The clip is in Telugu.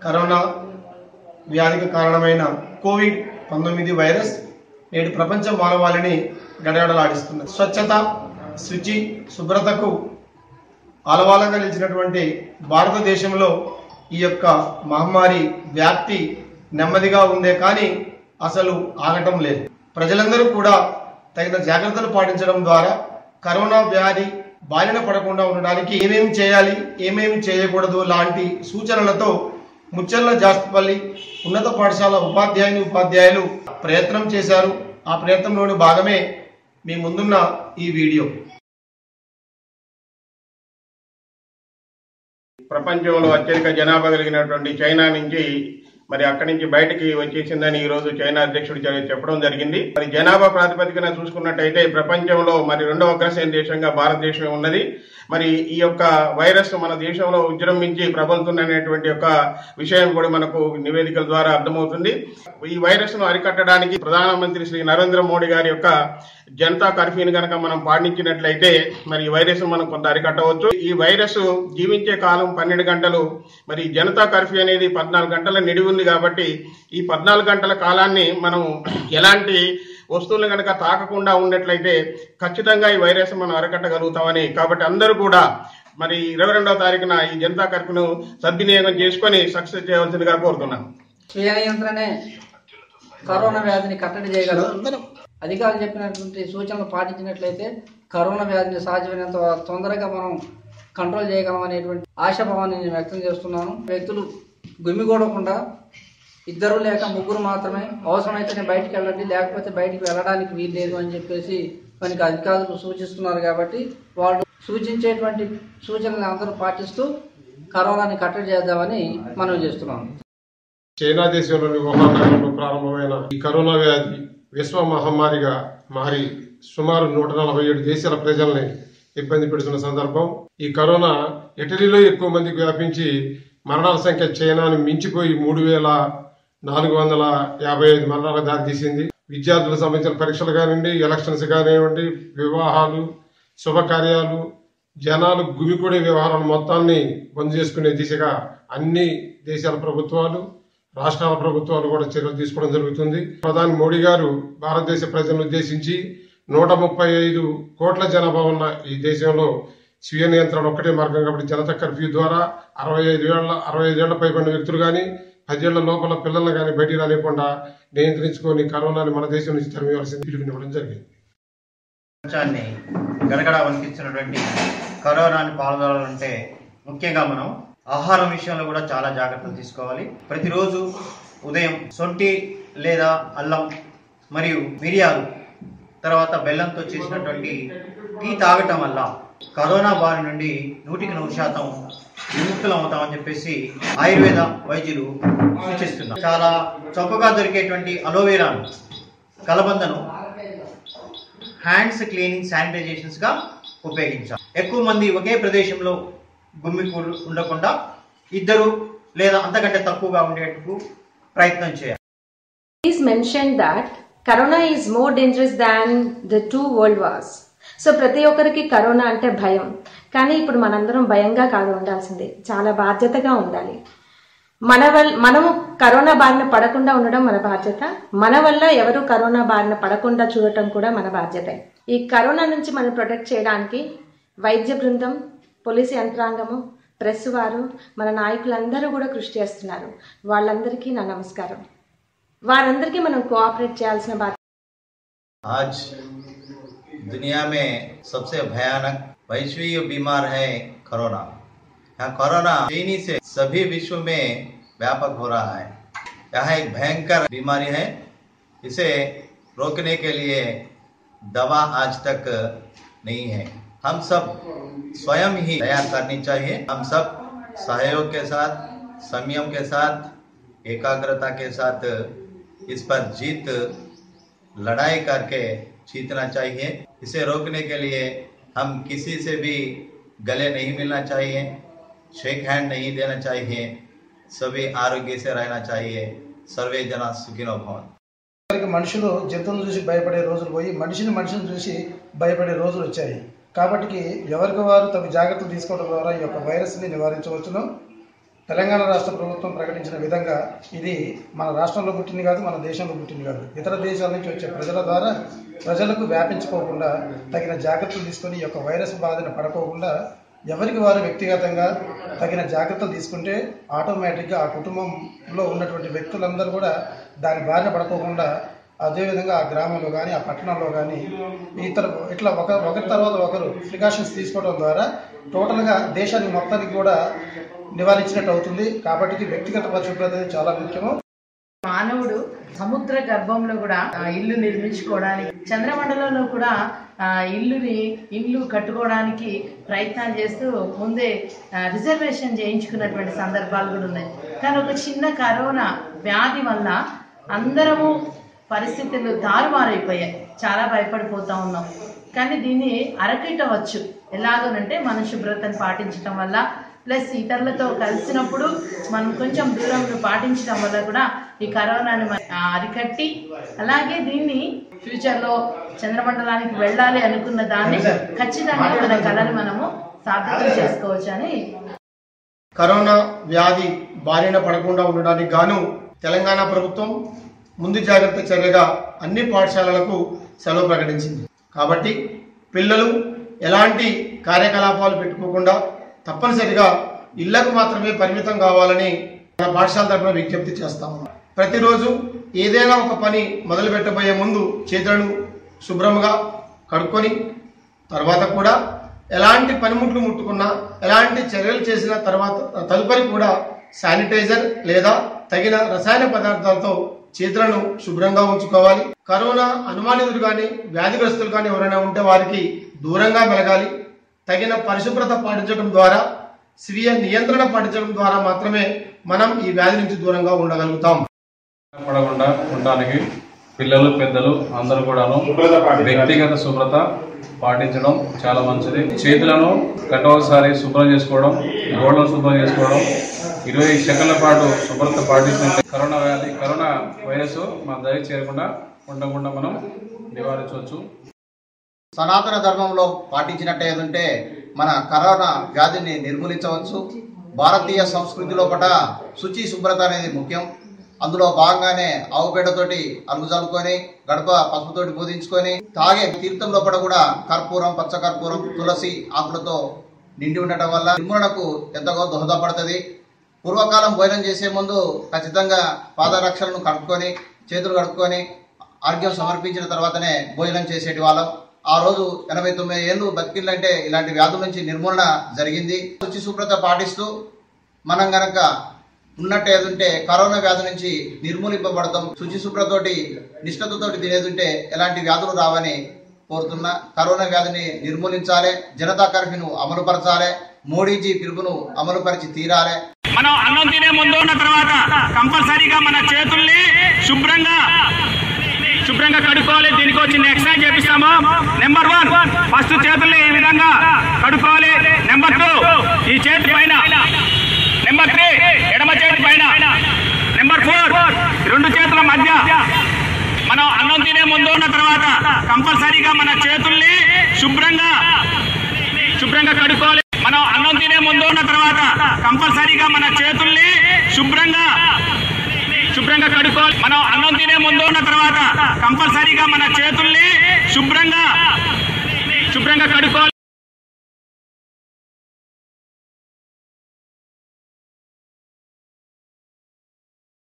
కరోనా వ్యాధికి కారణమైన కోవిడ్ పంతొమ్మిది వైరస్ నేడు ప్రపంచ మానవాళిని గడగడలాడిస్తుంది స్వచ్ఛత శుచి శుభ్రతకు ఆలవాలంగా నిలిచినటువంటి భారతదేశంలో ఈ యొక్క మహమ్మారి వ్యాప్తి నెమ్మదిగా ఉందే కానీ అసలు ఆగటం లేదు ప్రజలందరూ కూడా తగిన జాగ్రత్తలు పాటించడం ద్వారా కరోనా వ్యాధి బారిన పడకుండా ఉండడానికి ఏమేమి చేయాలి ఏమేమి చేయకూడదు లాంటి సూచనలతో ముచ్చర్ల జాస్తిపల్లి ఉన్నత పాఠశాల ఉపాధ్యాయుని ఉపాధ్యాయులు ప్రయత్నం చేశారు ఆ ప్రయత్నంలోని భాగమే మీ ముందున్న ఈ వీడియో ప్రపంచంలో అత్యధిక జనాభా కలిగినటువంటి చైనా నుంచి మరి అక్కడి నుంచి బయటకి వచ్చేసిందని ఈ రోజు చైనా అధ్యక్షుడు చె- చెప్పడం జరిగింది మరి జనాభా ప్రాతిపదికన చూసుకున్నట్టయితే ప్రపంచంలో మరి రెండవ అగ్రశ్రేణి దేశంగా భారతదేశం ఉన్నది మరి ఈ యొక్క వైరస్ మన దేశంలో విజృంభించి ప్రబలుతున్నటువంటి యొక్క విషయం కూడా మనకు నివేదికల ద్వారా అర్థమవుతుంది ఈ వైరస్ ను అరికట్టడానికి ప్రధానమంత్రి శ్రీ నరేంద్ర మోడీ గారి యొక్క జనతా కర్ఫ్యూని కనుక మనం పాటించినట్లయితే మరి ఈ వైరస్ ను మనం కొంత అరికట్టవచ్చు ఈ వైరస్ జీవించే కాలం పన్నెండు గంటలు మరి జనతా కర్ఫ్యూ అనేది పద్నాలుగు గంటల నిడివి ఉంది కాబట్టి ఈ పద్నాలుగు గంటల కాలాన్ని మనం ఎలాంటి వస్తువులు కనుక తాకకుండా ఉన్నట్లయితే ఖచ్చితంగా ఈ వైరస్ మనం అరికట్టగలుగుతామని కాబట్టి అందరూ కూడా మరి ఇరవై రెండవ తారీఖున ఈ జనతా కర్ఫ్యూను సద్వినియోగం చేసుకొని సక్సెస్ చేయవలసిందిగా కోరుతున్నాను స్వీయ నియంత్రణే కరోనా వ్యాధిని కట్టడి చేయగలరు అధికారులు చెప్పినటువంటి సూచనలు పాటించినట్లయితే కరోనా వ్యాధిని సాధ్యమైనంత తొందరగా మనం కంట్రోల్ చేయగలం అనేటువంటి ఆశాభావాన్ని నేను వ్యక్తం చేస్తున్నాను వ్యక్తులు గుమిగూడకుండా ఇద్దరు లేక ముగ్గురు మాత్రమే అవసరమైతేనే బయటికి వెళ్ళండి లేకపోతే బయటికి వెళ్ళడానికి వీల్లేదు అని చెప్పేసి మనకి అధికారులు సూచిస్తున్నారు కాబట్టి వాళ్ళు సూచించేటువంటి సూచనలు అందరూ పాటిస్తూ కరోనాని కట్టడి చేద్దామని మనం చేస్తున్నాం చైనా దేశంలోని వుహాన్ నగరంలో ప్రారంభమైన ఈ కరోనా వ్యాధి విశ్వ మహమ్మారిగా మారి సుమారు నూట నలభై ఏడు దేశాల ప్రజల్ని ఇబ్బంది పెడుతున్న సందర్భం ఈ కరోనా ఇటలీలో ఎక్కువ మందికి వ్యాపించి మరణాల సంఖ్య చైనాను మించిపోయి మూడు వేల నాలుగు వందల యాభై ఐదు మరణాలకు దారితీసింది విద్యార్థులకు సంబంధించిన పరీక్షలు కానివ్వండి ఎలక్షన్స్ కానివ్వండి వివాహాలు శుభకార్యాలు జనాలు గుమికూడే వ్యవహారాల మొత్తాన్ని బంద్ చేసుకునే దిశగా అన్ని దేశాల ప్రభుత్వాలు రాష్ట్రాల ప్రభుత్వాలు కూడా చర్యలు తీసుకోవడం జరుగుతుంది ప్రధాని మోడీ గారు భారతదేశ ప్రజలను ఉద్దేశించి నూట ముప్పై ఐదు కోట్ల జనాభా ఉన్న ఈ దేశంలో స్వీయ నియంత్రణ ఒక్కటే మార్గం కాబట్టి జనతా కర్ఫ్యూ ద్వారా అరవై ఐదు ఏళ్ల అరవై ఐదేళ్ల పైబడిన వ్యక్తులు కానీ పదేళ్ల లోపల పిల్లల్ని కానీ బయటికి రానివ్వకుండా నియంత్రించుకొని కరోనాని మన దేశం నుంచి తరిమివలసింది పిలుపునివ్వడం జరిగింది ప్రపంచాన్ని గడగడ వణికించినటువంటి కరోనాని పాల్గొనాలంటే ముఖ్యంగా మనం ఆహారం విషయంలో కూడా చాలా జాగ్రత్తలు తీసుకోవాలి ప్రతిరోజు ఉదయం సొంటి లేదా అల్లం మరియు మిరియాలు తర్వాత బెల్లంతో చేసినటువంటి టీ తాగటం వల్ల కరోనా బారి నుండి నూటికి నూరు శాతం విముక్తులు అవుతామని చెప్పేసి ఆయుర్వేద వైద్యులు సూచిస్తున్నారు చాలా చౌకగా దొరికేటువంటి అలోవెరాను కలబందను హ్యాండ్స్ క్లీనింగ్ శానిటైజేషన్స్ గా ఉపయోగించాలి ఎక్కువ మంది ఒకే ప్రదేశంలో గుమ్మికూడు ఉండకుండా ఇద్దరు లేదా అంతకంటే తక్కువగా ఉండేందుకు ప్రయత్నం చేయాలి Please mentioned that corona is more dangerous than the two world wars. So ప్రతి ఒక్కరికి కరోనా అంటే భయం కానీ ఇప్పుడు మనందరం భయంగా కాదు ఉండాల్సిందే చాలా బాధ్యతగా ఉండాలి మన వల్ల మనము కరోనా బారిన పడకుండా ఉండడం మన బాధ్యత మన వల్ల ఎవరు కరోనా బారిన పడకుండా చూడటం కూడా మన బాధ్యతే ఈ కరోనా నుంచి మనం ప్రొటెక్ట్ చేయడానికి వైద్య బృందం పోలీసు యంత్రాంగము ప్రెస్ వారు మన నాయకులందరూ కూడా కృషి చేస్తున్నారు వాళ్ళందరికీ నా నమస్కారం వారందరికీ మనం కోఆపరేట్ చేయాల్సిన బాధ్యత आज दुनिया में सबसे भयानक वैश्विक बीमार है कोरोना यहाँ कोरोना चीनी से सभी विश्व में व्यापक हो रहा है यह एक भयंकर बीमारी है इसे रोकने के लिए दवा आज तक नहीं है हम सब स्वयं ही तैयार करनी चाहिए हम सब सहयोग के साथ संयम के साथ एकाग्रता के साथ इस पर जीत लड़ाई करके जीतना चाहिए इसे रोकने के लिए हम किसी से भी गले नहीं मिलना चाहिए शेक हैंड नहीं देना चाहिए सभी आरोग्य से रहना चाहिए सर्वे जना सुखिनो भवन ఇప్పటికి మనుషులు జంతువులను చూసి భయపడే రోజులు పోయి మనిషిని మనిషిని చూసి భయపడే రోజులు వచ్చాయి కాబట్టి ఎవరికి వారు తమ జాగ్రత్తలు తీసుకోవడం ద్వారా ఈ యొక్క వైరస్ని నివారించవచ్చును తెలంగాణ రాష్ట్ర ప్రభుత్వం ప్రకటించిన విధంగా ఇది మన రాష్ట్రంలో పుట్టింది కాదు మన దేశంలో పుట్టింది కాదు ఇతర దేశాల నుంచి వచ్చే ప్రజల ద్వారా ప్రజలకు వ్యాపించుకోకుండా తగిన జాగ్రత్తలు తీసుకొని ఈ యొక్క వైరస్ బాధను పడకోకుండా ఎవరికి వారు వ్యక్తిగతంగా తగిన జాగ్రత్తలు తీసుకుంటే ఆటోమేటిక్గా ఆ కుటుంబంలో ఉన్నటువంటి వ్యక్తులందరూ కూడా దాని బారిన పడుకోకుండా అదేవిధంగా ఆ గ్రామంలో కానీ ఆ పట్టణంలో కానీ ఇతర ఇట్లా ఒక ఒకరి తర్వాత ఒకరు ప్రికాషన్స్ తీసుకోవడం ద్వారా టోటల్గా దేశానికి మొత్తానికి కూడా నివారించినట్టు అవుతుంది కాబట్టి వ్యక్తిగత పరిశుభ్రత అనేది చాలా ముఖ్యము మానవుడు సముద్ర గర్భంలో కూడా ఆ, ఇల్లు నిర్మించుకోవడానికి చంద్రమండలంలో కూడా ఆ, ఇల్లుని ఇల్లు కట్టుకోవడానికి ప్రయత్నాలు చేస్తూ ముందే ఆ, రిజర్వేషన్ చేయించుకున్నటువంటి సందర్భాలు కూడా ఉన్నాయి కానీ ఒక చిన్న కరోనా వ్యాధి వల్ల అందరము పరిస్థితులు తారుమారైపోయాయి చాలా భయపడిపోతా ఉన్నాం కానీ దీన్ని అరకిట్టవచ్చు ఎలాగోనంటే మన శుభ్రతను పాటించడం వల్ల ప్లస్ ఇతరులతో కలిసినప్పుడు మనం కొంచెం దూరం పాటించడం వల్ల కూడా ఈ కరోనాని మనం అరికట్టి అలాగే దీన్ని ఫ్యూచర్ లో చంద్రమండలానికి వెళ్ళాలి అనుకున్న దాన్ని ఖచ్చితంగా మన కళని మనము సార్థకం చేసుకోవచ్చు అని కరోనా వ్యాధి బారిన పడకుండా ఉండడానికి గాను తెలంగాణ ప్రభుత్వం ముందు జాగ్రత్త చర్యగా అన్ని పాఠశాలలకు సెలవు ప్రకటించింది కాబట్టి పిల్లలు ఎలాంటి కార్యకలాపాలు పెట్టుకోకుండా తప్పనిసరిగా ఇళ్లకు మాత్రమే పరిమితం కావాలని మన పాఠశాల తరఫున విజ్ఞప్తి చేస్తాము ప్రతిరోజు ఏదైనా ఒక పని మొదలు పెట్టబోయే ముందు చేతులను శుభ్రంగా కడుక్కొని తర్వాత కూడా ఎలాంటి పనిముట్లు ముట్టుకున్నా ఎలాంటి చర్యలు చేసిన తర్వాత తదుపరి కూడా శానిటైజర్ లేదా తగిన రసాయన పదార్థాలతో చేతులను శుభ్రంగా ఉంచుకోవాలి కరోనా అనుమానితులు కానీ వ్యాధిగ్రస్తులు కానీ ఎవరైనా ఉంటే వారికి దూరంగా మెలగాలి తగిన పరిశుభ్రత పాటించడం ద్వారా స్వీయ నియంత్రణ పాటించడం ద్వారా మాత్రమే మనం ఈ వ్యాధి నుంచి దూరంగా ఉండగలుగుతాం పడకుండా ఉండడానికి పిల్లలు పెద్దలు అందరూ కూడాను వ్యక్తిగత శుభ్రత పాటించడం చాలా మంచిది చేతులను గంట ఒకసారి శుభ్రం చేసుకోవడం గోడలను శుభ్రం చేసుకోవడం ఇరవై సెకండ్ల పాటు శుభ్రత పాటించినట్లయితే కరోనా వ్యాధి కరోనా వైరస్ మన దయ చేరకుండా ఉండకుండా మనం నివారించవచ్చు సనాతన ధర్మంలో పాటించినట్టు ఏదంటే మన కరోనా వ్యాధిని నిర్మూలించవచ్చు భారతీయ సంస్కృతి లోపల శుచి శుభ్రత అనేది ముఖ్యం అందులో భాగంగానే ఆవు పేడతోటి అలుగు చల్లుకొని గడప పసుపుతోటి బోధించుకొని తాగే తీర్థం లోపల కూడా కర్పూరం పచ్చ కర్పూరం తులసి ఆకులతో నిండి ఉండటం వల్ల నిర్మూలనకు ఎంతగా దోహదపడుతుంది పూర్వకాలం భోజనం చేసే ముందు ఖచ్చితంగా పాదరక్షలను కడుక్కొని చేతులు కడుక్కొని ఆర్గ్యం సమర్పించిన తర్వాతనే భోజనం చేసేటి వాళ్ళం ఆ రోజు ఎనభై తొమ్మిది ఏళ్ళు బతికిళ్ళంటే ఇలాంటి వ్యాధుల నుంచి నిర్మూలన జరిగింది శుచి శుభ్రత పాటిస్తూ మనం గనక ఉన్నట్టు ఏదుంటే కరోనా వ్యాధి నుంచి నిర్మూలింపబడతాం శుచి శుభ్రతోటి నిష్ఠతతోటి తినేదుంటే ఎలాంటి వ్యాధులు రావని కోరుతున్నా కరోనా వ్యాధిని నిర్మూలించాలి జనతా కర్ఫ్యూను అమలుపరచాలి మోడీజీ పిలుపును అమలుపరిచి తీరాలి మనం అన్నం తినే ముందు ఉన్న తర్వాత కంపల్సరీగా మన చేతుల్ని శుభ్రంగా శుభ్రంగా కడుక్కోవాలి దీనికి వచ్చి నెక్స్ట్ టైం చేపిస్తాము నెంబర్ వన్ ఫస్ట్ చేతుల్ని ఈ విధంగా కడుక్కోవాలి నెంబర్ టూ ఈ చేతి పైన నెంబర్ త్రీ ఎడమ చేతి పైన నెంబర్ ఫోర్ రెండు చేతుల మధ్య మనం అన్నం తినే ముందు ఉన్న తర్వాత కంపల్సరీగా మన చేతుల్ని శుభ్రంగా శుభ్రంగా కడుక్కోవాలి మనం అన్నం తినే ముందు ఉన్న తర్వాత కంపల్సరీగా మన చేతుల్ని శుభ్రంగా శుభ్రంగా కడుక్కోవాలి మనం అన్నం తినే ముందు ఉన్న తర్వాత కంపల్సరీగా మన చేతుల్ని శుభ్రంగా శుభ్రంగా కడుక్కోవాలి